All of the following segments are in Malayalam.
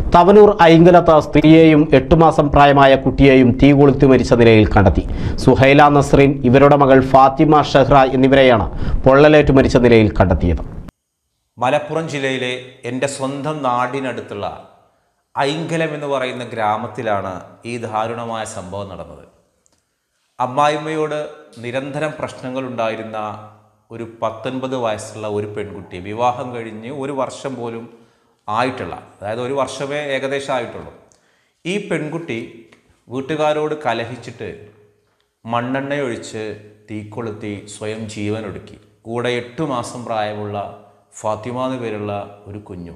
തവനൂർ ഐങ്കലത്ത് സ്ത്രീയെയും എട്ടു മാസം പ്രായമായ കുട്ടിയെയും തീ കൊളുത്തി മരിച്ച നിലയിൽ കണ്ടെത്തി സുഹൈല നസ്രീൻ ഇവരുടെ മകൾ ഫാത്തിമ ഷെഹ്റ എന്നിവരെയാണ് പൊള്ളലേറ്റ് മരിച്ച നിലയിൽ കണ്ടെത്തിയത് മലപ്പുറം ജില്ലയിലെ എൻ്റെ സ്വന്തം നാടിനടുത്തുള്ള ഐങ്കലം എന്ന് പറയുന്ന ഗ്രാമത്തിലാണ് ഈ ദാരുണമായ സംഭവം നടന്നത് അമ്മായിമ്മയോട് നിരന്തരം പ്രശ്നങ്ങളുണ്ടായിരുന്ന ഒരു പത്തൊൻപത് വയസ്സുള്ള ഒരു പെൺകുട്ടി വിവാഹം കഴിഞ്ഞ് ഒരു വർഷം പോലും ആയിട്ടുള്ള അതായത് ഒരു വർഷമേ ഏകദേശം ആയിട്ടുള്ളൂ ഈ പെൺകുട്ടി വീട്ടുകാരോട് കലഹിച്ചിട്ട് മണ്ണെണ്ണയൊഴിച്ച് തീക്കൊളുത്തി സ്വയം ജീവനൊടുക്കി കൂടെ എട്ട് മാസം പ്രായമുള്ള ഫാത്തിമ എന്ന് പേരുള്ള ഒരു കുഞ്ഞും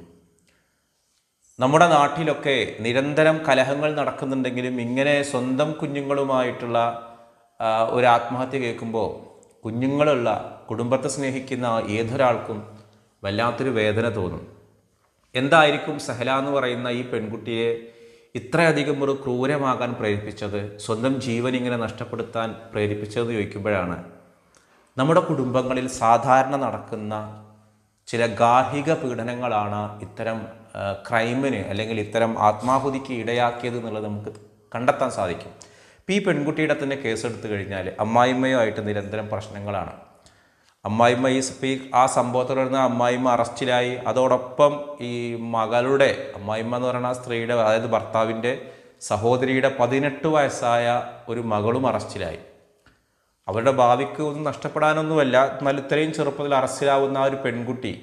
നമ്മുടെ നാട്ടിലൊക്കെ നിരന്തരം കലഹങ്ങൾ നടക്കുന്നുണ്ടെങ്കിലും ഇങ്ങനെ സ്വന്തം കുഞ്ഞുങ്ങളുമായിട്ടുള്ള ആ, ഒരു ആത്മഹത്യ കേൾക്കുമ്പോൾ കുഞ്ഞുങ്ങളുള്ള കുടുംബത്തെ സ്നേഹിക്കുന്ന ഏതൊരാൾക്കും വല്ലാത്തൊരു വേദന തോന്നും എന്തായിരിക്കും സഹല എന്ന് പറയുന്ന ഈ പെൺകുട്ടിയെ ഇത്രയധികം ഒരു ക്രൂരമാകാൻ പ്രേരിപ്പിച്ചത് സ്വന്തം ജീവൻ ഇങ്ങനെ നഷ്ടപ്പെടുത്താൻ പ്രേരിപ്പിച്ചതെന്ന് ചോദിക്കുമ്പോഴാണ് നമ്മുടെ കുടുംബങ്ങളിൽ സാധാരണ നടക്കുന്ന ചില ഗാർഹിക പീഡനങ്ങളാണ് ഇത്തരം ആ, ക്രൈമിന് അല്ലെങ്കിൽ ഇത്തരം ആത്മാഹുതിക്ക് ഇടയാക്കിയത് എന്നുള്ളത് നമുക്ക് കണ്ടെത്താൻ സാധിക്കും ഇപ്പോൾ ഈ പെൺകുട്ടിയുടെ തന്നെ കേസെടുത്തു കഴിഞ്ഞാൽ അമ്മായിമ്മയുമായിട്ട് നിരന്തരം പ്രശ്നങ്ങളാണ് അമ്മായിമ്മ ഈ സ്പീ ആ സംഭവത്തിൽ വരുന്ന അമ്മായിമ്മ അറസ്റ്റിലായി അതോടൊപ്പം ഈ മകളുടെ അമ്മായിമ്മ എന്ന് പറയുന്ന ആ സ്ത്രീയുടെ അതായത് ഭർത്താവിൻ്റെ സഹോദരിയുടെ പതിനെട്ട് വയസ്സായ ഒരു മകളും അറസ്റ്റിലായി അവരുടെ ഭാവിക്ക് ഒന്നും നഷ്ടപ്പെടാനൊന്നുമല്ല എന്നാൽ ഇത്രയും ചെറുപ്പത്തിൽ അറസ്റ്റിലാവുന്ന ആ ഒരു പെൺകുട്ടി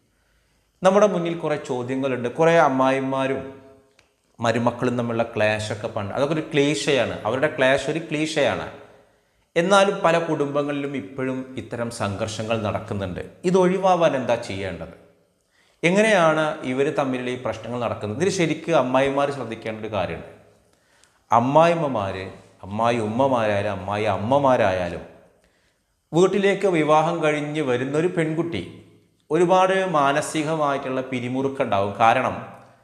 നമ്മുടെ മുന്നിൽ കുറേ ചോദ്യങ്ങളുണ്ട് കുറേ അമ്മായിമാരും മരുമക്കളും തമ്മിലുള്ള ക്ലേശൊക്കെ പണ്ട് അതൊക്കെ ഒരു ക്ലീശയാണ് അവരുടെ ക്ലേശ് ഒരു ക്ലീശയാണ് എന്നാലും പല കുടുംബങ്ങളിലും ഇപ്പോഴും ഇത്തരം സംഘർഷങ്ങൾ നടക്കുന്നുണ്ട് ഇത് ഒഴിവാവാൻ എന്താ ചെയ്യേണ്ടത് എങ്ങനെയാണ് ഇവർ തമ്മിലുള്ള ഈ പ്രശ്നങ്ങൾ നടക്കുന്നത് ഇതിൽ ശരിക്കും അമ്മായിമാർ ശ്രദ്ധിക്കേണ്ട ഒരു കാര്യമുണ്ട് അമ്മായിമ്മമാർ അമ്മായി ഉമ്മമാരായാലും അമ്മായി അമ്മമാരായാലും വീട്ടിലേക്ക് വിവാഹം കഴിഞ്ഞ് വരുന്നൊരു പെൺകുട്ടി ഒരുപാട് മാനസികമായിട്ടുള്ള പിരിമുറുക്കുണ്ടാവും കാരണം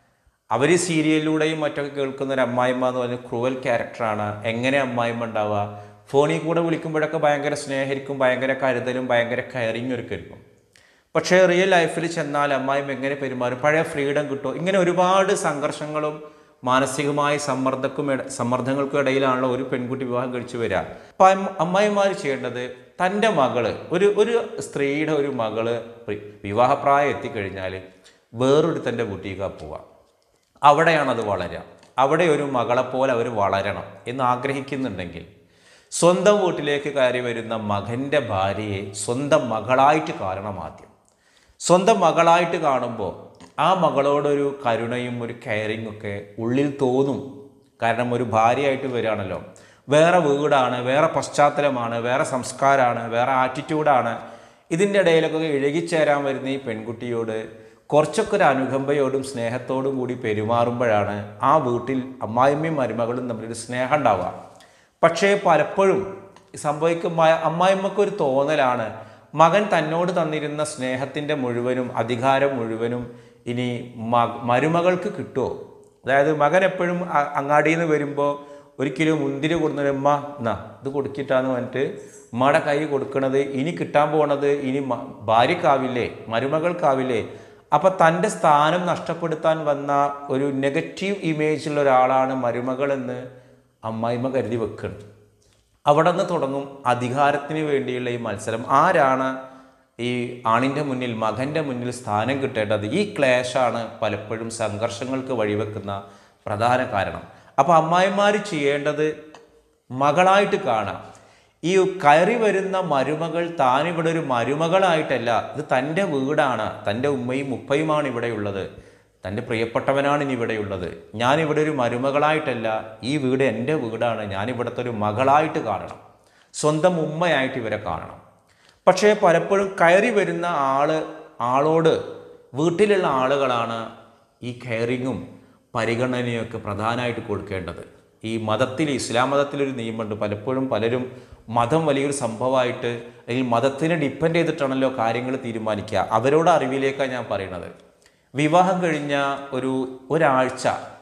അവർ സീരിയലിലൂടെയും മറ്റൊക്കെ കേൾക്കുന്ന ഒരു അമ്മായിമ്മ എന്ന് പറഞ്ഞ ക്രൂവൽ ക്യാരക്ടറാണ് എങ്ങനെ അമ്മായിമ്മ ഉണ്ടാവുക ഫോണിൽ കൂടെ വിളിക്കുമ്പോഴൊക്കെ ഭയങ്കര സ്നേഹരിക്കും ഭയങ്കര കരുതലും ഭയങ്കര കെയറിങ് ഒക്കെ ആയിരിക്കും പക്ഷേ റിയൽ ലൈഫിൽ ചെന്നാൽ അമ്മായിമ്മ എങ്ങനെ പെരുമാറും പഴയ ഫ്രീഡം കിട്ടും ഇങ്ങനെ ഒരുപാട് സംഘർഷങ്ങളും മാനസികമായ സമ്മർദ്ദക്കും ഇട- സമ്മർദ്ദങ്ങൾക്കും ഇടയിലാണല്ലോ ഒരു പെൺകുട്ടി വിവാഹം കഴിച്ചു വരിക അപ്പം അമ്മ- അമ്മായിമാർ ചെയ്യേണ്ടത് തൻ്റെ മകള് ഒരു ഒരു സ്ത്രീയുടെ ഒരു മകള് വി- വിവാഹപ്രായം എത്തിക്കഴിഞ്ഞാൽ വേറൊരു തൻ്റെ വീട്ടിലേക്ക് പോവുക അവിടെയാണ് അത് വളരുക അവിടെ ഒരു മകളെപ്പോലെ അവർ വളരണം എന്ന് ആഗ്രഹിക്കുന്നുണ്ടെങ്കിൽ സ്വന്തം വീട്ടിലേക്ക് കയറി വരുന്ന മകൻ്റെ ഭാര്യയെ സ്വന്തം മകളായിട്ട് കാണണം ആദ്യം സ്വന്തം മകളായിട്ട് കാണുമ്പോൾ ആ മകളോടൊരു കരുണയും ഒരു കെയറിങ് ഒക്കെ ഉള്ളിൽ തോന്നും കാരണം ഒരു ഭാര്യയായിട്ട് വരികയാണല്ലോ വേറെ വീടാണ് വേറെ പശ്ചാത്തലമാണ് വേറെ സംസ്കാരമാണ് വേറെ ആറ്റിറ്റ്യൂഡാണ് ഇതിൻ്റെ ഇടയിലൊക്കെ ഇഴകിച്ചേരാൻ വരുന്ന ഈ പെൺകുട്ടിയോട് കുറച്ചൊക്കെ ഒരു അനുകമ്പയോടും സ്നേഹത്തോടും കൂടി പെരുമാറുമ്പോഴാണ് ആ വീട്ടിൽ അമ്മായിമ്മയും മരുമകളും തമ്മിലൊരു സ്നേഹം ഉണ്ടാവുക പക്ഷേ പലപ്പോഴും സംഭവിക്കും അമ്മായിമ്മക്ക് ഒരു തോന്നലാണ് മകൻ തന്നോട് തന്നിരുന്ന സ്നേഹത്തിൻ്റെ മുഴുവനും അധികാരം മുഴുവനും ഇനി മ- മരുമകൾക്ക് കിട്ടുമോ അതായത് മകൻ എപ്പോഴും അ- അങ്ങാടിയിൽ നിന്ന് വരുമ്പോൾ ഒരിക്കലും മുന്തിരി കൊടുക്കുന്ന ഉമ്മ എന്നാ ഇത് കൊടുക്കിട്ടാന്ന് പറഞ്ഞിട്ട് ഉമ്മയുടെ കൈ കൊടുക്കണത് ഇനി കിട്ടാൻ പോണത് ഇനി മ- ഭാര്യക്കാവില്ലേ മരുമകൾക്കാവില്ലേ അപ്പം തൻ്റെ സ്ഥാനം നഷ്ടപ്പെടുത്താൻ വന്ന ഒരു നെഗറ്റീവ് ഇമേജുള്ള ഒരാളാണ് മരുമകൾ എന്ന് അമ്മായിമ്മ കരുതി വെക്കണം അവിടെ നിന്ന് തുടങ്ങും അധികാരത്തിന് വേണ്ടിയുള്ള ഈ മത്സരം ആരാണ് ഈ ആണിൻ്റെ മുന്നിൽ മകൻ്റെ മുന്നിൽ സ്ഥാനം കിട്ടേണ്ടത് ഈ ക്ലേശാണ് പലപ്പോഴും സംഘർഷങ്ങൾക്ക് വഴിവെക്കുന്ന പ്രധാന കാരണം അപ്പോൾ അമ്മായിമാർ ചെയ്യേണ്ടത് മകളായിട്ട് കാണാം ഈ കയറി വരുന്ന മരുമകൾ താനിവിടെ ഒരു മരുമകളായിട്ടല്ല ഇത് തൻ്റെ വീടാണ് തൻ്റെ ഉമ്മയും ഉപ്പയുമാണ് ഇവിടെയുള്ളത് തൻ്റെ പ്രിയപ്പെട്ടവനാണ് ഇനി ഇവിടെയുള്ളത് ഞാനിവിടെ ഒരു മരുമകളായിട്ടല്ല ഈ വീട് എൻ്റെ വീടാണ് ഞാനിവിടുത്തെ ഒരു മകളായിട്ട് കാണണം സ്വന്തം ഉമ്മയായിട്ട് ഇവരെ കാണണം പക്ഷേ പലപ്പോഴും കയറി വരുന്ന ആള് ആളോട് വീട്ടിലുള്ള ആളുകളാണ് ഈ കെയറിങ്ങും പരിഗണനയൊക്കെ പ്രധാനമായിട്ട് കൊടുക്കേണ്ടത് ഈ മതത്തിൽ ഇസ്ലാം മതത്തിലൊരു നിയമമുണ്ട് പലപ്പോഴും പലരും മതം വലിയൊരു സംഭവമായിട്ട് അല്ലെങ്കിൽ മതത്തിനെ ഡിപ്പെൻഡ് ചെയ്തിട്ടാണല്ലോ കാര്യങ്ങൾ തീരുമാനിക്കുക അവരോട് അറിവിലേക്കാണ് ഞാൻ പറയുന്നത് വിവാഹം കഴിഞ്ഞ ഒരു ഒരാഴ്ച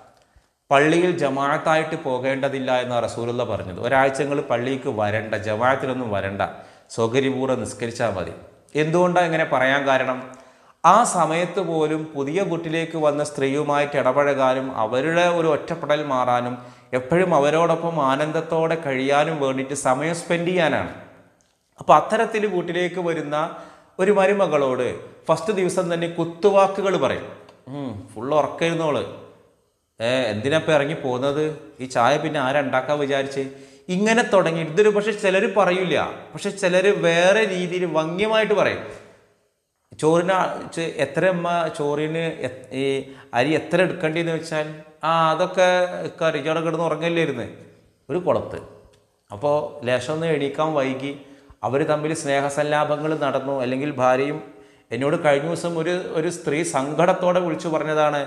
പള്ളിയിൽ ജമാഅത്തായിട്ട് പോകേണ്ടതില്ല എന്ന റസൂലുള്ള പറഞ്ഞത് ഒരാഴ്ച നിങ്ങൾ പള്ളിക്ക് വരണ്ട ജമാഅത്തിലൊന്നും വരണ്ട സൗകര്യപൂർവ്വം നിസ്കരിച്ചാൽ മതി എന്തുകൊണ്ടാണ് ഇങ്ങനെ പറയാൻ കാരണം ആ സമയത്ത് പോലും പുതിയ വീട്ടിലേക്ക് വന്ന സ്ത്രീയുമായിട്ട് ഇടപഴകാനും അവരുടെ ഒരു ഒറ്റപ്പെടൽ മാറാനും എപ്പോഴും അവരോടൊപ്പം ആനന്ദത്തോടെ കഴിയാനും വേണ്ടിയിട്ട് സമയം സ്പെൻഡ് ചെയ്യാനാണ് അപ്പോൾ അത്തരത്തിൽ വീട്ടിലേക്ക് വരുന്ന ഒരു മരുമകളോട് ഫസ്റ്റ് ദിവസം തന്നെ കുത്തുവാക്കുകൾ പറയും ഫുൾ ഉറക്കരുന്നോള് ഏ എന്തിനപ്പം ഇറങ്ങി പോകുന്നത് ഈ ചായ പിന്നെ ആരുണ്ടാക്കാൻ വിചാരിച്ച് ഇങ്ങനെ തുടങ്ങി ഇതൊരു പക്ഷെ ചിലർ പറയില്ല പക്ഷെ ചിലർ വേറെ രീതിയിൽ ഭംഗ്യമായിട്ട് പറയും ചോറിന് ആ- ചെ- എത്ര അമ്മ ചോറിന് എ- ഈ അരി എത്ര എടുക്കേണ്ടിന്ന് വെച്ചാൽ ആ അതൊക്കെ കറിച്ചോടെ കിടന്ന് ഉറങ്ങില്ലായിരുന്നു ഒരു കുളത്ത് അപ്പോൾ ലേശം ഒന്ന് എണീക്കാൻ വൈകി അവർ തമ്മിൽ സ്നേഹസല്ലാപങ്ങൾ നടന്നു അല്ലെങ്കിൽ ഭാര്യയും എന്നോട് കഴിഞ്ഞ ദിവസം ഒരു ഒരു സ്ത്രീ സങ്കടത്തോടെ വിളിച്ചു പറഞ്ഞതാണ്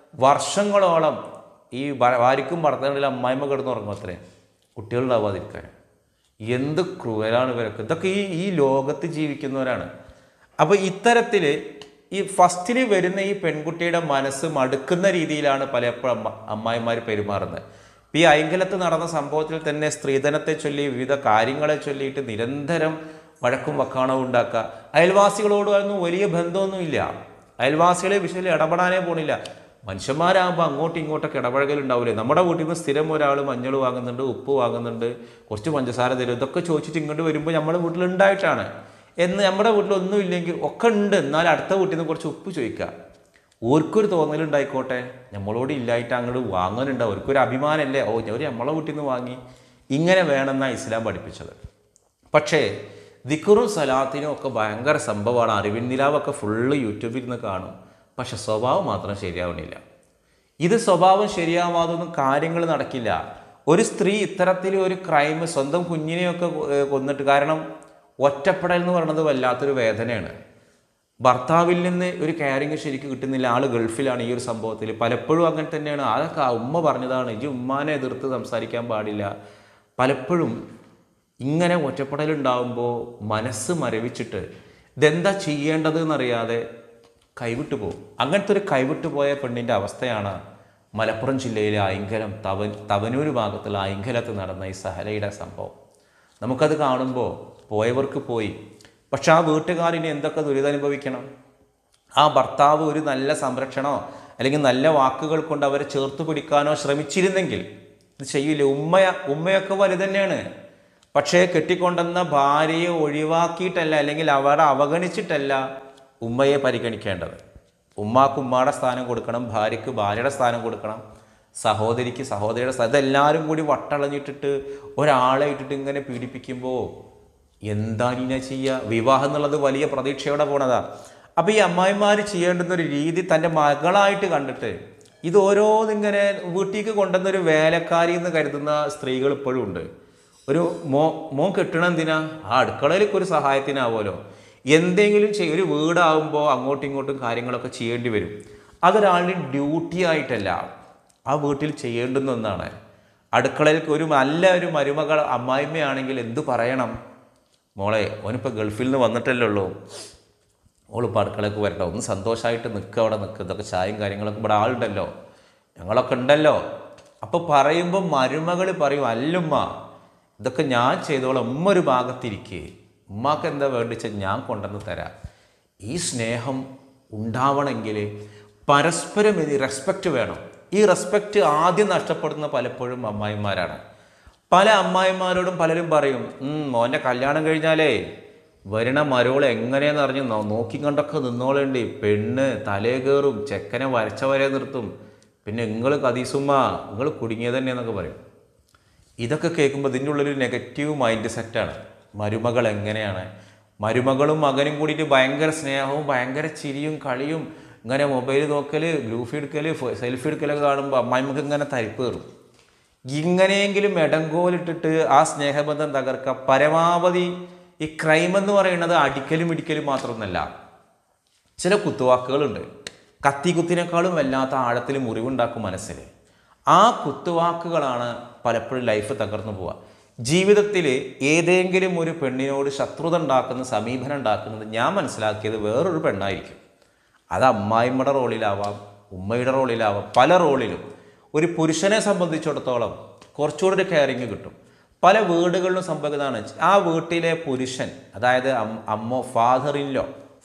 വർഷങ്ങളോളം ഈ ഭ- ഭാര്യയ്ക്കും ഭർത്താവിനും അമ്മായിമ്മ കിടന്ന് ഉറങ്ങും അത്രേ കുട്ടികളുണ്ടാവാതിരിക്കാൻ എന്ത് ക്രൂരലാണ് ഇവരൊക്കെ ഇതൊക്കെ ഈ ഈ ലോകത്ത് ജീവിക്കുന്നവരാണ് അപ്പോൾ ഇത്തരത്തിൽ ഈ ഫസ്റ്റിൽ വരുന്ന ഈ പെൺകുട്ടിയുടെ മനസ്സ് മടുക്കുന്ന രീതിയിലാണ് പലപ്പോഴും അമ്മ അമ്മായിമാർ പെരുമാറുന്നത് ഇപ്പം ഈ ഐങ്കലത്ത് നടന്ന സംഭവത്തിൽ തന്നെ സ്ത്രീധനത്തെ ചൊല്ലി വിവിധ കാര്യങ്ങളെ ചൊല്ലിയിട്ട് നിരന്തരം വഴക്കും വക്കാണവും ഉണ്ടാക്കുക അയൽവാസികളോടൊന്നും വലിയ ബന്ധമൊന്നുമില്ല അയൽവാസികളെ വിഷയത്തിൽ ഇടപെടാനേ പോണില്ല മനുഷ്യന്മാരാകുമ്പോൾ അങ്ങോട്ടും ഇങ്ങോട്ടൊക്കെ ഇടപഴകലുണ്ടാവില്ലേ നമ്മുടെ വീട്ടിൽ നിന്ന് സ്ഥിരം ഒരാൾ മഞ്ഞൾ വാങ്ങുന്നുണ്ട് ഉപ്പ് വാങ്ങുന്നുണ്ട് കുറച്ച് പഞ്ചസാര തരും ഇതൊക്കെ ചോദിച്ചിട്ട് ഇങ്ങോട്ട് വരുമ്പോൾ നമ്മുടെ വീട്ടിൽ ഉണ്ടായിട്ടാണ് എന്ന് നമ്മുടെ വീട്ടിലൊന്നും ഇല്ലെങ്കിൽ ഒക്കെ ഉണ്ട് എന്നാൽ അടുത്ത വീട്ടിൽ നിന്ന് കുറച്ച് ഉപ്പ് ചോദിക്കുക ഓർക്കൊരു തോന്നലുണ്ടായിക്കോട്ടെ നമ്മളോട് ഇല്ലായിട്ട് അങ്ങോട്ട് വാങ്ങാനുണ്ട് അവർക്കൊരു അഭിമാനമല്ലേ ഓ അവർ നമ്മളെ വീട്ടിൽ നിന്ന് വാങ്ങി ഇങ്ങനെ വേണമെന്നാണ് ഇസ്ലാം പഠിപ്പിച്ചത് പക്ഷേ ദിക്കറും സലാത്തിനും ഒക്കെ ഭയങ്കര സംഭവമാണ് അറിവിൻ നിലാവൊക്കെ ഫുള്ള് യൂട്യൂബിൽ നിന്ന് കാണും പക്ഷെ സ്വഭാവം മാത്രം ശരിയാവണില്ല ഇത് സ്വഭാവം ശരിയാവാതൊന്നും കാര്യങ്ങൾ നടക്കില്ല ഒരു സ്ത്രീ ഇത്തരത്തിൽ ഒരു ക്രൈം സ്വന്തം കുഞ്ഞിനെയൊക്കെ ഏഹ്, കൊന്നിട്ട് കാരണം ഒറ്റപ്പെടൽ എന്ന് പറയുന്നത് വല്ലാത്തൊരു വേദനയാണ് ഭർത്താവിൽ നിന്ന് ഒരു കെയറിങ് ശരിക്കും കിട്ടുന്നില്ല ആൾ ഗൾഫിലാണ് ഈ ഒരു സംഭവത്തിൽ പലപ്പോഴും അങ്ങനെ തന്നെയാണ് അതൊക്കെ ആ ഉമ്മ പറഞ്ഞതാണ് ഇജ് ഉമ്മാനെ എതിർത്ത് സംസാരിക്കാൻ പാടില്ല പലപ്പോഴും ഇങ്ങനെ ഒറ്റപ്പെടലുണ്ടാകുമ്പോൾ മനസ്സ് മരവിച്ചിട്ട് ഇതെന്താ ചെയ്യേണ്ടത് എന്നറിയാതെ കൈവിട്ടു പോകും അങ്ങനത്തെ ഒരു കൈവിട്ടു പോയ പെണ്ണിൻ്റെ അവസ്ഥയാണ് മലപ്പുറം ജില്ലയിലെ ഐങ്കലം തവൻ തവനൂർ ഭാഗത്തുള്ള ഐങ്കലത്ത് നടന്ന ഈ സഹലയുടെ സംഭവം നമുക്കത് കാണുമ്പോൾ പോയവർക്ക് പോയി പക്ഷെ ആ വീട്ടുകാരിന് എന്തൊക്കെ ദുരിതമനുഭവിക്കണം ആ ഭർത്താവ് ഒരു നല്ല സംരക്ഷണമോ അല്ലെങ്കിൽ നല്ല വാക്കുകൾ കൊണ്ട് അവരെ ചേർത്ത് പിടിക്കാനോ ശ്രമിച്ചിരുന്നെങ്കിൽ ഇത് ചെയ്യില്ല ഉമ്മയ ഉമ്മയൊക്കെ വലുത് തന്നെയാണ് പക്ഷേ കെട്ടിക്കൊണ്ടുവന്ന ഭാര്യയെ ഒഴിവാക്കിയിട്ടല്ല അല്ലെങ്കിൽ അവരെ അവഗണിച്ചിട്ടല്ല ഉമ്മയെ പരിഗണിക്കേണ്ടത് ഉമ്മാക്ക് ഉമ്മാടെ സ്ഥാനം കൊടുക്കണം ഭാര്യയ്ക്ക് ഭാര്യയുടെ സ്ഥാനം കൊടുക്കണം സഹോദരിക്ക് സഹോദരിയുടെ സ്ഥാനം ഇതെല്ലാവരും കൂടി വട്ടളഞ്ഞിട്ടിട്ട് ഒരാളെ ഇട്ടിട്ട് ഇങ്ങനെ പീഡിപ്പിക്കുമ്പോൾ എന്താണ് ഇങ്ങനെ ചെയ്യുക വിവാഹം എന്നുള്ളത് വലിയ പ്രതീക്ഷയോടെ പോണതാ അപ്പോൾ ഈ അമ്മായിമാർ ചെയ്യേണ്ടുന്ന ഒരു രീതി തൻ്റെ മകളായിട്ട് കണ്ടിട്ട് ഇത് ഓരോന്നിങ്ങനെ വീട്ടിലേക്ക് കൊണ്ടുവന്ന ഒരു വേലക്കാരി എന്ന് കരുതുന്ന സ്ത്രീകൾ ഇപ്പോഴും ഉണ്ട് ഒരു മോ മോൻ കെട്ടണം എന്തിനാ ആ അടുക്കളയിലേക്ക് ഒരു സഹായത്തിനാവുമല്ലോ എന്തെങ്കിലും ചെയ്യും ഒരു വീടാകുമ്പോൾ അങ്ങോട്ടും ഇങ്ങോട്ടും കാര്യങ്ങളൊക്കെ ചെയ്യേണ്ടി വരും അതൊരാളുടെ ഡ്യൂട്ടി ആയിട്ടല്ല ആ വീട്ടിൽ ചെയ്യേണ്ടുന്ന ഒന്നാണ് അടുക്കളയിലേക്ക് ഒരു നല്ല ഒരു മരുമകൾ അമ്മായിമ്മയാണെങ്കിൽ എന്തു പറയണം മോളെ ഓനിപ്പോൾ ഗൾഫിൽ നിന്ന് വന്നിട്ടല്ലേ ഉള്ളൂ ഓളിപ്പോൾ അടുക്കളയ്ക്ക് വരട്ടെ ഒന്ന് സന്തോഷമായിട്ട് നിൽക്കുക അവിടെ നിൽക്കുക ഇതൊക്കെ ചായയും കാര്യങ്ങളൊക്കെ ഇവിടെ ആളുണ്ടല്ലോ ഞങ്ങളൊക്കെ ഉണ്ടല്ലോ അപ്പോൾ പറയുമ്പോൾ മരുമകൾ പറയും അല്ലുമ്മ ഇതൊക്കെ ഞാൻ ചെയ്തോളാം ഉമ്മ ഒരു ഭാഗത്തിരിക്കേ ഉമ്മാക്ക് എന്താ വേണ്ടിച്ച ഞാൻ കൊണ്ടുവന്ന് തരാം ഈ സ്നേഹം ഉണ്ടാവണമെങ്കിൽ പരസ്പരം ഇത് റെസ്പെക്റ്റ് വേണം ഈ റെസ്പെക്റ്റ് ആദ്യം നഷ്ടപ്പെടുന്ന പലപ്പോഴും അമ്മായിമാരാണ് പല അമ്മായിമാരോടും പലരും പറയും "ഉം, മോൻ്റെ കല്യാണം കഴിഞ്ഞാലേ വരണ മരോൾ എങ്ങനെയെന്ന് അറിഞ്ഞ് നോ- നോക്കി കണ്ടൊക്കെ നിന്നോളേണ്ടി പെണ്ണ് തലേ കയറും ചെക്കനെ വരച്ച വരെ നിർത്തും പിന്നെ നിങ്ങൾ കതീസുമ്മ നിങ്ങൾ കുടുങ്ങിയത് തന്നെ എന്നൊക്കെ പറയും ഇതൊക്കെ കേൾക്കുമ്പോൾ ഇതിൻ്റെ ഉള്ളിലൊരു നെഗറ്റീവ് മൈൻഡ് സെറ്റാണ് മരുമകൾ എങ്ങനെയാണ് മരുമകളും മകനും കൂടിയിട്ട് ഭയങ്കര സ്നേഹവും ഭയങ്കര ചിരിയും കളിയും ഇങ്ങനെ മൊബൈൽ നോക്കൽ ഗ്രൂഫ് എടുക്കൽ സെൽഫി എടുക്കലൊക്കെ കാണുമ്പോൾ അമ്മായിമ്മക്ക് ഇങ്ങനെ തരിപ്പ് കയറും ഇങ്ങനെയെങ്കിലും ഇടങ്കോലിട്ടിട്ട് ആ സ്നേഹബന്ധം തകർക്കുക പരമാവധി ഈ ക്രൈം എന്ന് പറയുന്നത് അടിക്കലും ഇടിക്കലും മാത്രമൊന്നല്ല ചില കുത്തുവാക്കുകളുണ്ട് കത്തി കുത്തിനേക്കാളും വല്ലാത്ത ആഴത്തിൽ മുറിവുണ്ടാക്കും മനസ്സിൽ ആ കുത്തുവാക്കുകളാണ് പലപ്പോഴും ലൈഫ് തകർന്നു പോവുക ജീവിതത്തിൽ ഏതെങ്കിലും ഒരു പെണ്ണിനോട് ശത്രുത ഉണ്ടാക്കുന്ന സമീപനം ഉണ്ടാക്കുന്നത് ഞാൻ മനസ്സിലാക്കിയത് വേറൊരു പെണ്ണായിരിക്കും അത് അമ്മായിമ്മയുടെ റോളിലാവാം ഉമ്മയുടെ റോളിലാവാം പല റോളിലും ഒരു പുരുഷനെ സംബന്ധിച്ചിടത്തോളം കുറച്ചുകൂടി ഒരു കെയറിങ് കിട്ടും പല വീടുകളിലും സംഭവിക്കുന്നതാണ് ആ വീട്ടിലെ പുരുഷൻ അതായത് അം- അമ്മോ father in law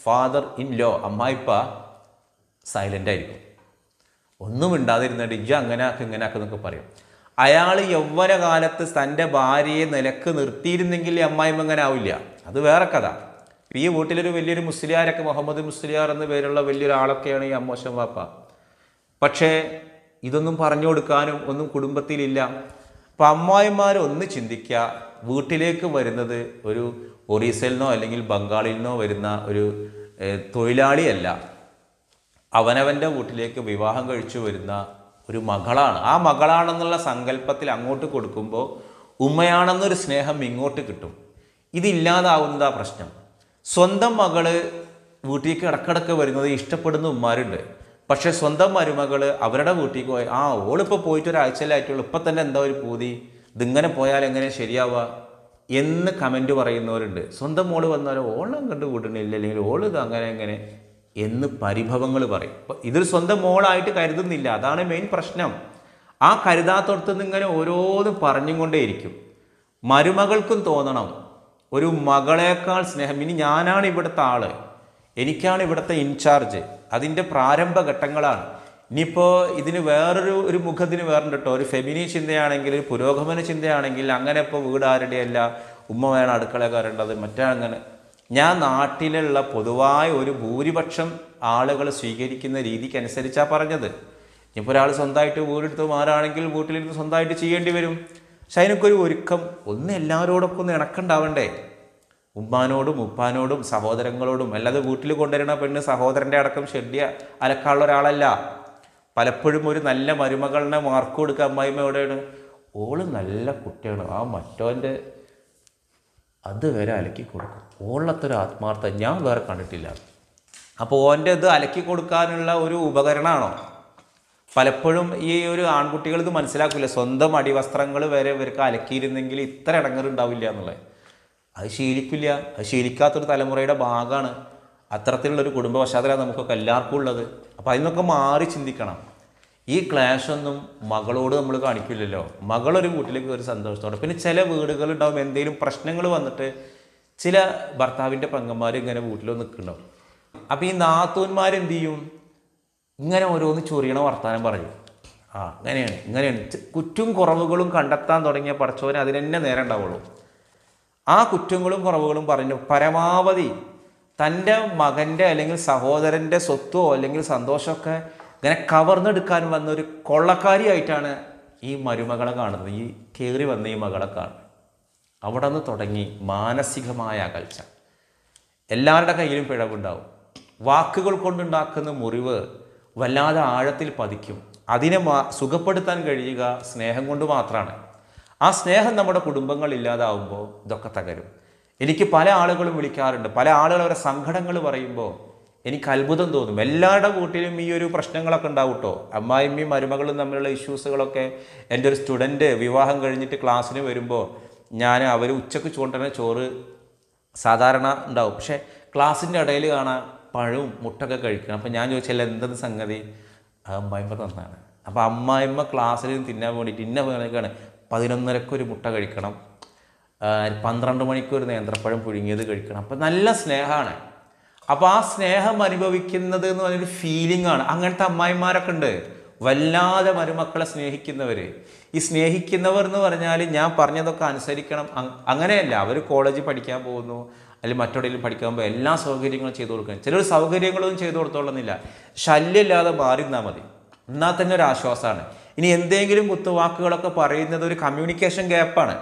father in law അമ്മായിപ്പ സൈലൻ്റ് ആയിരിക്കും ഒന്നും മിണ്ടാതിരുന്നിട്ട് ഇജ്ജ അങ്ങനെ ആക്ക് ഇങ്ങനെ ആക്ക് എന്നൊക്കെ പറയും അയാൾ യൗവന കാലത്ത് തൻ്റെ ഭാര്യയെ നിലക്ക് നിർത്തിയിരുന്നെങ്കിൽ ഈ അമ്മായിമ്മ അങ്ങനെ ആവില്ല അത് വേറെ കഥ ഈ വീട്ടിലൊരു വലിയൊരു മുസ്ലിയാരൊക്കെ മുഹമ്മദ് മുസ്ലിയാർ എന്ന പേരുള്ള വലിയൊരാളൊക്കെയാണ് ഈ അമ്മോശം വാപ്പ പക്ഷേ ഇതൊന്നും പറഞ്ഞു കൊടുക്കാനും ഒന്നും കുടുംബത്തിലില്ല അപ്പം അമ്മായിമാർ ഒന്ന് ചിന്തിക്കുക വീട്ടിലേക്ക് വരുന്നത് ഒരു ഒറീസയിൽ നിന്നോ അല്ലെങ്കിൽ ബംഗാളിൽ നിന്നോ വരുന്ന ഒരു ഏഹ്, തൊഴിലാളിയല്ല അവനവൻ്റെ വീട്ടിലേക്ക് വിവാഹം കഴിച്ചു വരുന്ന ഒരു മകളാണ് ആ മകളാണെന്നുള്ള സങ്കല്പത്തിൽ അങ്ങോട്ട് കൊടുക്കുമ്പോൾ ഉമ്മയാണെന്നൊരു സ്നേഹം ഇങ്ങോട്ട് കിട്ടും ഇതില്ലാതാവുന്നതാ പ്രശ്നം സ്വന്തം മകള് വീട്ടിലേക്ക് ഇടക്കിടക്ക് വരുന്നത് ഇഷ്ടപ്പെടുന്ന ഉമ്മാരുണ്ട് പക്ഷെ സ്വന്തം മരുമകള് അവരുടെ വീട്ടിലേക്ക് പോയി ആ ഓളിപ്പോൾ പോയിട്ട് ഒരാഴ്ചയിലായിട്ടുള്ളൂ ഇപ്പം തന്നെ എന്താ ഒരു പൂതി ഇതിങ്ങനെ പോയാൽ എങ്ങനെ ശരിയാവുക എന്ന് കമൻറ്റ് പറയുന്നവരുണ്ട് സ്വന്തം മോള് വന്നാലും ഓളം കണ്ട് വിടണില്ല അല്ലെങ്കിൽ ഓള് ഇത് അങ്ങനെ എങ്ങനെ എന്ന് പരിഭവങ്ങൾ പറയും അപ്പോൾ ഇതൊരു സ്വന്തം മോളായിട്ട് കരുതുന്നില്ല അതാണ് മെയിൻ പ്രശ്നം ആ കരുതാത്തടത്ത് നിന്ന് ഇങ്ങനെ ഓരോന്നും പറഞ്ഞും കൊണ്ടേയിരിക്കും മരുമകൾക്കും തോന്നണം ഒരു മകളേക്കാൾ സ്നേഹം ഇനി ഞാനാണ് ഇവിടുത്തെ ആള് എനിക്കാണ് ഇവിടുത്തെ ഇൻചാർജ് അതിൻ്റെ പ്രാരംഭ ഘട്ടങ്ങളാണ് ഇനിയിപ്പോൾ ഇതിന് വേറൊരു ഒരു മുഖത്തിന് വേറുണ്ട് കേട്ടോ ഒരു ഫെമിനി ചിന്തയാണെങ്കിൽ ഒരു പുരോഗമന ചിന്തയാണെങ്കിൽ അങ്ങനെ ഇപ്പോൾ വീട് ആരുടെയല്ല ഉമ്മ വേണം അടുക്കള കയറേണ്ടത് മറ്റേ അങ്ങനെ ഞാൻ നാട്ടിലുള്ള പൊതുവായ ഒരു ഭൂരിപക്ഷം ആളുകൾ സ്വീകരിക്കുന്ന രീതിക്കനുസരിച്ചാണ് പറഞ്ഞത് ഇനിയിപ്പോൾ ഒരാൾ സ്വന്തമായിട്ട് വീടെടുത്ത് മാറുകയാണെങ്കിൽ വീട്ടിലിരുന്ന് സ്വന്തമായിട്ട് ചെയ്യേണ്ടി വരും പക്ഷെ അതിനൊക്കെ ഒരു ഒരുക്കം ഒന്ന് എല്ലാവരോടൊപ്പം ഒന്ന് ഇണക്കുണ്ടാവണ്ടേ ഉമ്മാനോടും ഉപ്പാനോടും സഹോദരങ്ങളോടും അല്ലാതെ വീട്ടിൽ കൊണ്ടുവരുന്ന പെണ്ണ് സഹോദരൻ്റെ അടക്കം ഷെഡിയ അലക്കാനുള്ള ഒരാളല്ല പലപ്പോഴും ഒരു നല്ല മരുമകളിനെ മാർക്ക് കൊടുക്കുക അമ്മായിമ്മ എവിടെയാണ് ഓള് നല്ല കുട്ടിയാണ് ആ മറ്റോൻ്റെ അതുവരെ അലക്കി കൊടുക്കും ഓളത്തൊരു ആത്മാർത്ഥ ഞാൻ വേറെ കണ്ടിട്ടില്ല അപ്പോൾ ഓൻ്റെ ഇത് അലക്കി കൊടുക്കാനുള്ള ഒരു ഉപകരണമാണോ പലപ്പോഴും ഈ ഒരു ആൺകുട്ടികൾ ഇത് മനസ്സിലാക്കില്ല സ്വന്തം അടിവസ്ത്രങ്ങൾ വരെ ഇവർക്ക് അലക്കിയിരുന്നെങ്കിൽ ഇത്ര ഇടങ്ങറുണ്ടാവില്ല എന്നുള്ളത് അത് ശീലിക്കില്ല അത് ശീലിക്കാത്തൊരു തലമുറയുടെ ഭാഗമാണ് അത്തരത്തിലുള്ളൊരു കുടുംബ പശ്ചാത്തലമാണ് നമുക്കൊക്കെ എല്ലാവർക്കും ഉള്ളത് അപ്പോൾ അതിനൊക്കെ മാറി ചിന്തിക്കണം ഈ ക്ലാഷ് ഒന്നും മകളോട് നമ്മൾ കാണിക്കില്ലല്ലോ മകളൊരു വീട്ടിലേക്ക് ഒരു സന്തോഷത്തോടെ പിന്നെ ചില വീടുകളുണ്ടാവും എന്തെങ്കിലും പ്രശ്നങ്ങൾ വന്നിട്ട് ചില ഭർത്താവിൻ്റെ പെങ്ങന്മാർ ഇങ്ങനെ വീട്ടിൽ നിൽക്കുന്നുണ്ടാവും അപ്പോൾ ഈ നാത്തൂന്മാരെന്ത് ചെയ്യും ഇങ്ങനെ ഓരോന്ന് ചൊറിയണ വർത്താനം പറയും ആ അങ്ങനെയാണ് ഇങ്ങനെയാണ് ചെ- കുറ്റും കുറവുകളും കണ്ടെത്താൻ തുടങ്ങിയ പടച്ചോനെ അതിന് തന്നെ നേരം ഉണ്ടാവുള്ളൂ ആ കുറ്റങ്ങളും കുറവുകളും പറഞ്ഞു പരമാവധി തൻ്റെ മകൻ്റെ അല്ലെങ്കിൽ സഹോദരൻ്റെ സ്വത്തോ അല്ലെങ്കിൽ സന്തോഷമൊക്കെ ഇങ്ങനെ കവർന്നെടുക്കാൻ വന്ന ഒരു കൊള്ളക്കാരിയായിട്ടാണ് ഈ മരുമകളെ കാണുന്നത് ഈ കയറി വന്ന ഈ മകളെ കാണുന്നത് അവിടെ നിന്ന് തുടങ്ങി മാനസികമായ അകൽച്ച എല്ലാവരുടെ കയ്യിലും പിഴവുണ്ടാവും വാക്കുകൾ കൊണ്ടുണ്ടാക്കുന്ന മുറിവ് വല്ലാതെ ആഴത്തിൽ പതിക്കും അതിനെ മാ- സുഖപ്പെടുത്താൻ കഴിയുക സ്നേഹം കൊണ്ട് മാത്രമാണ് ആ സ്നേഹം നമ്മുടെ കുടുംബങ്ങൾ ഇല്ലാതാവുമ്പോൾ ഇതൊക്കെ തകരും എനിക്ക് പല ആളുകളും വിളിക്കാറുണ്ട് പല ആളുകൾ അവരുടെ സങ്കടങ്ങൾ പറയുമ്പോൾ എനിക്ക് അത്ഭുതം തോന്നും എല്ലാവരുടെ വീട്ടിലും ഈ ഒരു പ്രശ്നങ്ങളൊക്കെ ഉണ്ടാവും കേട്ടോ അമ്മായിമ്മയും മരുമകളും തമ്മിലുള്ള ഇഷ്യൂസുകളൊക്കെ എൻ്റെ ഒരു സ്റ്റുഡൻറ്റ് വിവാഹം കഴിഞ്ഞിട്ട് ക്ലാസ്സിന് വരുമ്പോൾ ഞാൻ അവർ ഉച്ചക്ക് ചൂണ്ടന ചോറ് സാധാരണ ഉണ്ടാവും പക്ഷേ ക്ലാസ്സിൻ്റെ ഇടയിൽ കാണാൻ പഴവും മുട്ടൊക്കെ കഴിക്കണം അപ്പം ഞാൻ ചോദിച്ചാൽ എന്തെന്ന് സംഗതി ആ അമ്മായിമ്മ തന്നാണ് അപ്പോൾ അമ്മായിമ്മ ക്ലാസ്സിൽ നിന്ന് തിന്നാൻ വേണ്ടിയിട്ട് ഇന്ന വേണക്കാണ് പതിനൊന്നരക്ക് ഒരു മുട്ട കഴിക്കണം ആ, പന്ത്രണ്ട് മണിക്ക് ഒരു നേന്ത്രപ്പഴം പുഴുങ്ങിയത് കഴിക്കണം അപ്പം നല്ല സ്നേഹമാണ് അപ്പോൾ ആ സ്നേഹം അനുഭവിക്കുന്നത് എന്ന് പറഞ്ഞൊരു ഫീലിംഗ് ആണ് അങ്ങനത്തെ അമ്മായിമാരൊക്കെ ഉണ്ട് വല്ലാതെ മരുമക്കളെ സ്നേഹിക്കുന്നവർ ഈ സ്നേഹിക്കുന്നവർ എന്ന് പറഞ്ഞാൽ ഞാൻ പറഞ്ഞതൊക്കെ അനുസരിക്കണം അങ്- അങ്ങനെയല്ല അവർ കോളേജിൽ പഠിക്കാൻ പോകുന്നു അല്ലെങ്കിൽ മറ്റെവിടെയെങ്കിലും പഠിക്കാൻ പോകുമ്പോൾ എല്ലാ സൗകര്യങ്ങളും ചെയ്തു കൊടുക്കണം ചിലർ സൗകര്യങ്ങളൊന്നും ചെയ്തു കൊടുത്തോളുന്നില്ല ശല്യമില്ലാതെ മാറി നിന്നാൽ മതി എന്നാൽ തന്നെ ഒരു ആശ്വാസമാണ് ഇനി എന്തെങ്കിലും കുത്തുവാക്കുകളൊക്കെ പറയുന്നത് ഒരു കമ്മ്യൂണിക്കേഷൻ ഗ്യാപ്പാണ്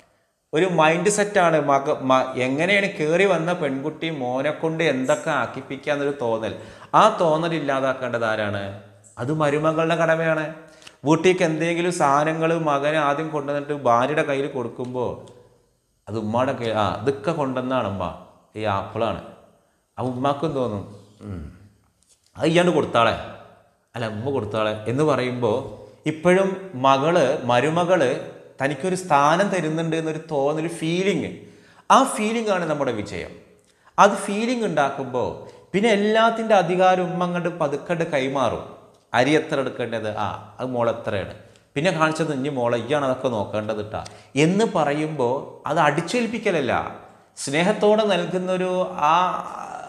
ഒരു മൈൻഡ് സെറ്റാണ് മക മ- എങ്ങനെയാണ് കയറി വന്ന പെൺകുട്ടി മോനെ കൊണ്ട് എന്തൊക്കെ ആക്കിപ്പിക്കാന്നൊരു തോന്നൽ ആ തോന്നൽ ഇല്ലാതാക്കേണ്ടത് ആരാണ് അത് മരുമകളുടെ കടമയാണ് വീട്ടിലേക്ക് എന്തെങ്കിലും സാധനങ്ങൾ മകനെ ആദ്യം കൊണ്ടുവന്നിട്ട് ഭാര്യയുടെ കയ്യിൽ കൊടുക്കുമ്പോൾ അത് ഉമ്മയുടെ കയ്യിൽ ആ ഇതൊക്കെ കൊണ്ടുവന്നാണ് ഉമ്മ ഈ ആപ്പിളാണ് ആ ഉമ്മാക്കും തോന്നും ഉം, അത് ഇയാണ്ട് കൊടുത്താളെ അല്ല ഉമ്മ കൊടുത്താളെ എന്ന് പറയുമ്പോൾ ഇപ്പോഴും മകള് മരുമകള് തനിക്കൊരു സ്ഥാനം തരുന്നുണ്ട് എന്നൊരു തോന്നൽ ഫീലിംഗ് ആ ഫീലിംഗ് ആണ് നമ്മുടെ വിജയം അത് ഫീലിംഗ് ഉണ്ടാക്കുമ്പോൾ പിന്നെ എല്ലാത്തിൻ്റെ അധികാരം ഉമ്മ അങ്ങോട്ട് പതുക്കണ്ട് കൈമാറും അരി എത്ര എടുക്കേണ്ടത് ആ അത് മോൾ എത്രയാണ് പിന്നെ കാണിച്ചത് ഇനി മോളെ ഇയാണ് അതൊക്കെ നോക്കേണ്ടത് ട്ടാ എന്ന് പറയുമ്പോൾ അത് അടിച്ചേൽപ്പിക്കലല്ല സ്നേഹത്തോടെ നൽകുന്നൊരു ആ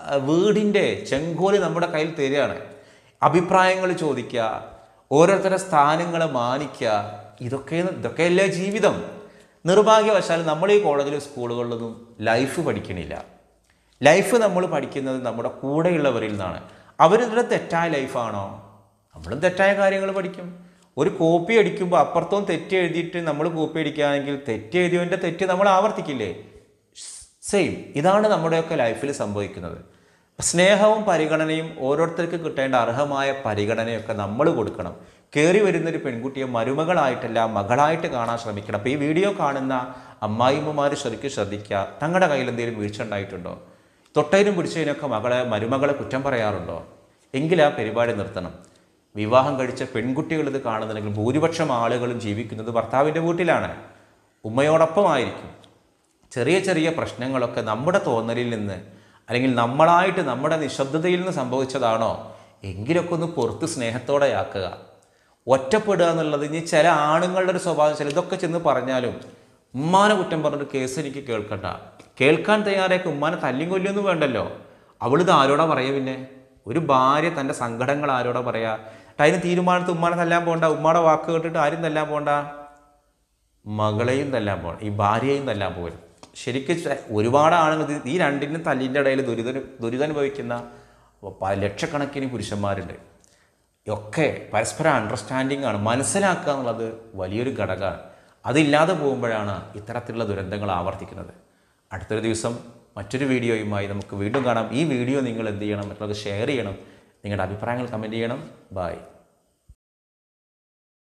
വീടിൻ്റെ ചെങ്കോല് നമ്മുടെ കയ്യിൽ തരികയാണ് അഭിപ്രായങ്ങൾ ചോദിക്കുക ഓരോരുത്തരുടെ സ്ഥാനങ്ങളെ മാനിക്കുക ഇതൊക്കെ ഇതൊക്കെയല്ലേ ജീവിതം നിർഭാഗ്യവശാൽ നമ്മൾ ഈ കോളേജിലും സ്കൂളുകളിലൊന്നും ലൈഫ് പഠിക്കണില്ല ലൈഫ് നമ്മൾ പഠിക്കുന്നത് നമ്മുടെ കൂടെയുള്ളവരിൽ നിന്നാണ് അവരുടെ തെറ്റായ ലൈഫാണോ നമ്മളും തെറ്റായ കാര്യങ്ങൾ പഠിക്കും ഒരു കോപ്പി അടിക്കുമ്പോൾ അപ്പുറത്തും തെറ്റ് എഴുതിയിട്ട് നമ്മൾ കോപ്പി അടിക്കുകയാണെങ്കിൽ തെറ്റ് എഴുതിയവൻ്റെ തെറ്റ് നമ്മൾ ആവർത്തിക്കില്ലേ സെയിം ഇതാണ് നമ്മുടെയൊക്കെ ലൈഫിൽ സംഭവിക്കുന്നത് സ്നേഹവും പരിഗണനയും ഓരോരുത്തർക്ക് കിട്ടേണ്ട അർഹമായ പരിഗണനയൊക്കെ നമ്മൾ കൊടുക്കണം കയറി വരുന്നൊരു പെൺകുട്ടിയെ മരുമകളായിട്ടല്ല മകളായിട്ട് കാണാൻ ശ്രമിക്കണം അപ്പോൾ ഈ വീഡിയോ കാണുന്ന അമ്മായിമ്മമാർ ശരിക്കും ശ്രദ്ധിക്കുക തങ്ങളുടെ കയ്യിൽ എന്തെങ്കിലും വീഴ്ച ഉണ്ടായിട്ടുണ്ടോ തൊട്ടതിനും പിടിച്ചതിനൊക്കെ മകളെ മരുമകളെ കുറ്റം പറയാറുണ്ടോ എങ്കിൽ ആ പരിപാടി നിർത്തണം വിവാഹം കഴിച്ച പെൺകുട്ടികൾ ഇത് കാണുന്നുണ്ടെങ്കിൽ ഭൂരിപക്ഷം ആളുകളും ജീവിക്കുന്നത് ഭർത്താവിൻ്റെ വീട്ടിലാണ് ഉമ്മയോടൊപ്പമായിരിക്കും ചെറിയ ചെറിയ പ്രശ്നങ്ങളൊക്കെ നമ്മുടെ തോന്നലിൽ നിന്ന് അല്ലെങ്കിൽ നമ്മളായിട്ട് നമ്മുടെ നിശബ്ദതയിൽ നിന്ന് സംഭവിച്ചതാണോ എങ്കിലൊക്കെ ഒന്ന് പുറത്ത് സ്നേഹത്തോടെ ആക്കുക ഒറ്റപ്പെടുക എന്നുള്ളത് ഇനി ചില ആണുങ്ങളുടെ ഒരു സ്വഭാവം ചില ഇതൊക്കെ ചെന്ന് പറഞ്ഞാലും ഉമ്മാനെ കുറ്റം പറഞ്ഞിട്ട് കേസ് എനിക്ക് കേൾക്കണ്ട കേൾക്കാൻ തയ്യാറാക്കി ഉമ്മാനെ തല്ലിയും കൊല്ലൊന്നും വേണ്ടല്ലോ അവളിത് ആരോടാ പറയാ പിന്നെ ഒരു ഭാര്യ തൻ്റെ സങ്കടങ്ങൾ ആരോടാ പറയാ അതിന് തീരുമാനത്ത് ഉമ്മാനെ തല്ലാൻ പോകണ്ട ഉമ്മാടെ വാക്ക് കേട്ടിട്ട് ആരും തല്ലാൻ പോകണ്ട മകളെയും തല്ലാൻ പോകണം ഈ ഭാര്യയെയും തല്ലാൻ പോകരുത് ശരിക്കും ച- ഒരുപാട് ആണുങ്ങൾ ഇത് ഈ രണ്ടിനും തല്ലിൻ്റെ ഇടയിൽ ദുരിത ദുരിതമനുഭവിക്കുന്ന പ- ലക്ഷക്കണക്കിന് പുരുഷന്മാരുണ്ട് ഒക്കെ പരസ്പരം അണ്ടർസ്റ്റാൻഡിംഗ് ആണ് മനസ്സിലാക്കുക എന്നുള്ളത് വലിയൊരു ഘടകമാണ് അതില്ലാതെ പോകുമ്പോഴാണ് ഇത്തരത്തിലുള്ള ദുരന്തങ്ങൾ ആവർത്തിക്കുന്നത് അടുത്തൊരു ദിവസം മറ്റൊരു വീഡിയോയുമായി നമുക്ക് വീണ്ടും കാണാം ഈ വീഡിയോ നിങ്ങൾ എന്ത് ചെയ്യണം മറ്റുള്ളത് ഷെയർ ചെയ്യണം നിങ്ങളുടെ അഭിപ്രായങ്ങൾ കമൻറ്റ് ചെയ്യണം ബൈ